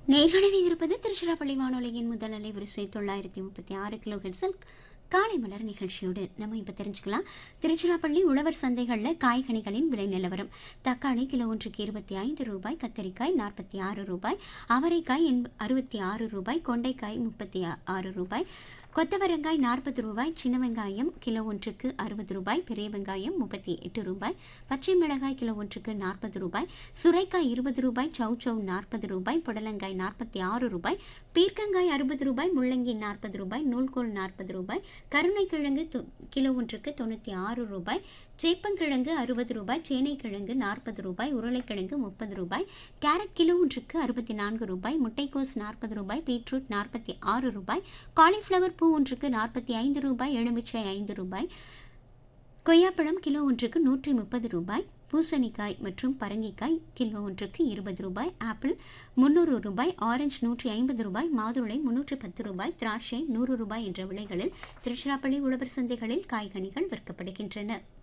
நேர்களில் இருப்பது திருச்சிராப்பள்ளி வானொலியின் முதல் அலைவரிசை தொள்ளாயிரத்தி முப்பத்தி ஆறு கிலோ ஹெட்ஸில் காலை மலர் நிகழ்ச்சியோடு நம்ம இப்போ தெரிஞ்சுக்கலாம் திருச்சிராப்பள்ளி உழவர் சந்தைகளில் காய்கனிகளின் விலை நிலவரம் தக்காளி கிலோ ஒன்றுக்கு இருபத்தி ஐந்து ரூபாய் கத்தரிக்காய் நாற்பத்தி ஆறு ரூபாய் அவரைக்காய் எண்ப அறுபத்தி ஆறு ரூபாய் கொண்டைக்காய் முப்பத்தி ஆறு ரூபாய் கொத்தவரங்காய் நாற்பது ரூபாய் சின்ன வெங்காயம் கிலோ ஒன்றுக்கு அறுபது ரூபாய் பெரிய வெங்காயம் முப்பத்தி எட்டு ரூபாய் பச்சை மிளகாய் கிலோ ஒன்றுக்கு நாற்பது ரூபாய் சுரைக்காய் இருபது ரூபாய் சௌச்சௌ நாற்பது ரூபாய் புடலங்காய் நாற்பத்தி ஆறு ரூபாய் பீர்க்கங்காய் அறுபது ரூபாய் முள்ளங்கி நாற்பது ரூபாய் நூல்கோல் நாற்பது ரூபாய் கருணைக்கிழங்கு தொ- கிலோ ஒன்றுக்கு தொண்ணூற்றி ஆறு ரூபாய் சேப்பங்கிழங்கு அறுபது ரூபாய் சேனைக்கிழங்கு நாற்பது ரூபாய் உருளைக்கிழங்கு முப்பது ரூபாய் கேரட் கிலோ ஒன்றுக்கு அறுபத்தி நான்கு ரூபாய் முட்டைக்கோஸ் நாற்பது ரூபாய் பீட்ரூட் நாற்பத்தி ஆறு ரூபாய் காலிஃப்ளவர் பூ ஒன்றுக்கு நாற்பத்தி ஐந்து ரூபாய் எலுமிச்சை ஐந்து ரூபாய் கொய்யாப்பழம் கிலோ ஒன்றுக்கு நூற்றி முப்பது ரூபாய் பூசணிக்காய் மற்றும் பரங்கிக்காய் கிலோ ஒன்றுக்கு இருபது ரூபாய் ஆப்பிள் முந்நூறு ரூபாய் ஆரஞ்சு நூற்றி ஐம்பது ரூபாய் மாதுளை முன்னூற்றி பத்து ரூபாய் திராட்சை நூறு ரூபாய் என்ற விலைகளில் திருச்சிராப்பள்ளி உழவர் சந்தைகளில் காய்கனிகள் விற்கப்படுகின்றன